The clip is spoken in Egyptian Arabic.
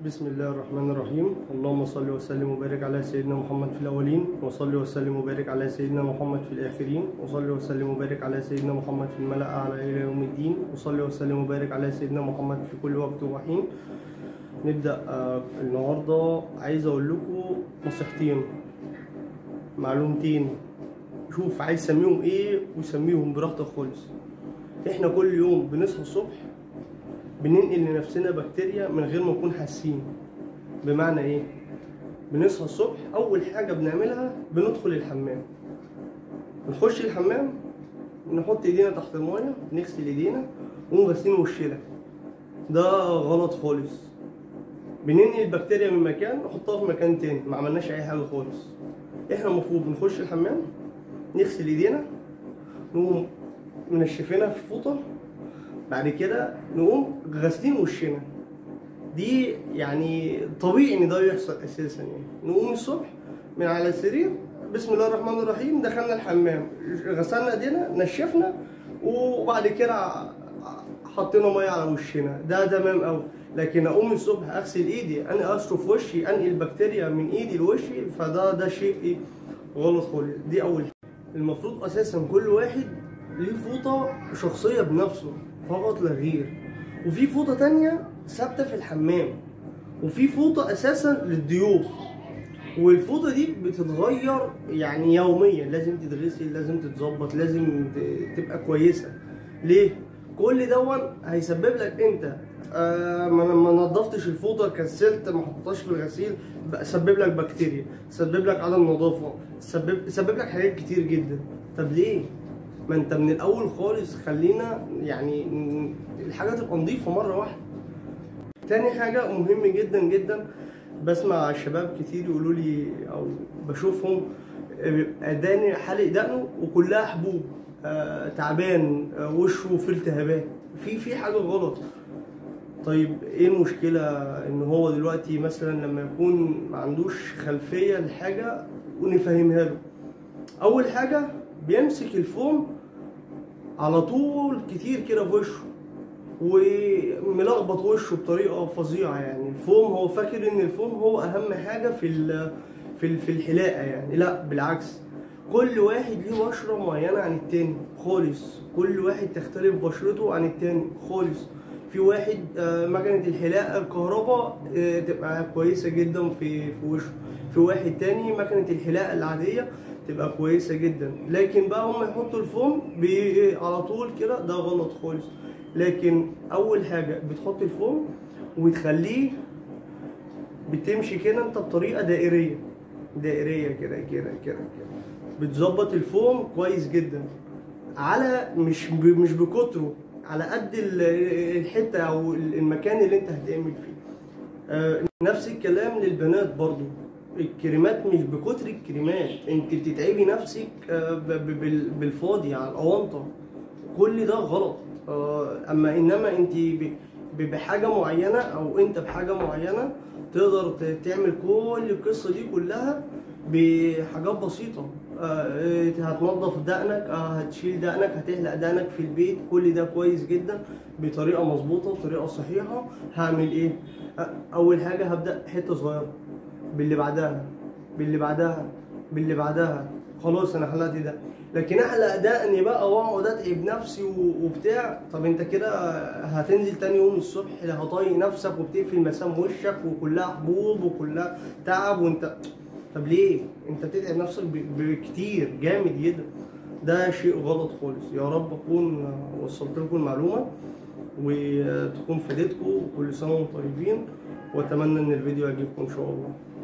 بسم الله الرحمن الرحيم اللهم صل وسلم وبارك على سيدنا محمد في الأولين وصل وسلم وبارك على سيدنا محمد في الآخرين وصل وسلم وبارك على سيدنا محمد في الملأ أعلى إلى يوم الدين وصل وسلم وبارك على سيدنا محمد في كل وقت وحين نبدأ آه، النهاردة عايز أقول لكم نصيحتين معلومتين شوف عايز سميهم ايه وسميهم براحتك خالص احنا كل يوم بنصحى الصبح بننقل لنفسنا بكتيريا من غير ما نكون حاسين بمعنى ايه بنصحى الصبح اول حاجه بنعملها بندخل الحمام نخش الحمام نحط ايدينا تحت المايه نغسل ايدينا ونقوم غاسلين وشنا ده غلط خالص بننقل البكتيريا من مكان نحطها في مكان تاني ما عملناش اي حاجه خالص احنا المفروض بنخش الحمام نغسل ايدينا نقوم منشفينها في فوطه بعد كده نقوم غاسلين وشنا دي يعني طبيعي ان ده يحصل اساسا يعني نقوم الصبح من على السرير بسم الله الرحمن الرحيم دخلنا الحمام غسلنا ايدينا نشفنا وبعد كده حطينا ميه على وشنا ده تمام قوي لكن اقوم الصبح اغسل ايدي انا اشطف وشي انقل البكتيريا من ايدي لوشي فده ده شيء إيه؟ غلط خالص دي اول حاجة. المفروض اساسا كل واحد ليه فوطه شخصيه بنفسه فقط لا غير وفي فوطه تانية ثابته في الحمام وفي فوطه اساسا للضيوف والفوطه دي بتتغير يعني يوميا لازم تتغسل لازم تتظبط لازم ت- تبقى كويسه ليه كل دون هيسبب لك انت آه ما ما نضفتش الفوطه كسلت ما حطيتهاش في الغسيل بقى سبب لك بكتيريا سبب لك عدم نظافه سبب سبب لك حاجات كتير جدا طب ليه ما انت من الاول خالص خلينا يعني ن- الحاجه تبقى نظيفه مره واحده تاني حاجه مهم جدا جدا بسمع شباب كتير يقولوا لي او بشوفهم بيبقى داني حالق دقنه وكلها حبوب آه تعبان آه وشه فيه التهابات في في حاجه غلط طيب ايه المشكله ان هو دلوقتي مثلا لما يكون ما عندوش خلفيه لحاجه ونفهمها له اول حاجه بيمسك الفوم على طول كتير كده في وشه وملخبط وشه بطريقه فظيعه يعني الفوم هو فاكر ان الفوم هو اهم حاجه في ال- في ال- في الحلاقه يعني لا بالعكس كل واحد ليه بشره معينه عن التاني خالص كل واحد تختلف بشرته عن التاني خالص في واحد آه، مكنه الحلاقه الكهرباء آه، تبقى كويسه جدا في في وشه في واحد تاني مكنه الحلاقه العاديه تبقى كويسه جدا لكن بقى هم يحطوا الفوم بي- على طول كده ده غلط خالص لكن اول حاجه بتحط الفوم وتخليه بتمشي كده انت بطريقه دائريه دائريه كده كده كده كده بتظبط الفوم كويس جدا على مش ب- مش بكتره على قد ال- الحته او المكان اللي انت هتعمل فيه آه، نفس الكلام للبنات برضو الكريمات مش بكتر الكريمات انت بتتعبي نفسك آه، ب- ب- بال- بالفاضي على الاونطه كل ده غلط آه، اما انما انت ب- ب- بحاجه معينه او انت بحاجه معينه تقدر ت- تعمل كل القصه دي كلها بحاجات بسيطه آه، هتنظف دقنك آه، هتشيل دقنك هتحلق دقنك في البيت كل ده كويس جدا بطريقه مظبوطه بطريقه صحيحه هعمل ايه آه، اول حاجه هبدا حته صغيره باللي بعدها باللي بعدها باللي بعدها خلاص انا حلقت ده لكن احلق دقني بقى واقعد اتعب نفسي و- وبتاع طب انت كده هتنزل تاني يوم الصبح هطايق نفسك وبتقفل مسام وشك وكلها حبوب وكلها تعب وانت طب ليه؟ انت بتتعب نفسك ب- بكتير جامد جدا ده شيء غلط خالص يا رب اكون وصلت لكم المعلومه وتكون فادتكم وكل سنه وانتم طيبين واتمنى ان الفيديو يعجبكم ان شاء الله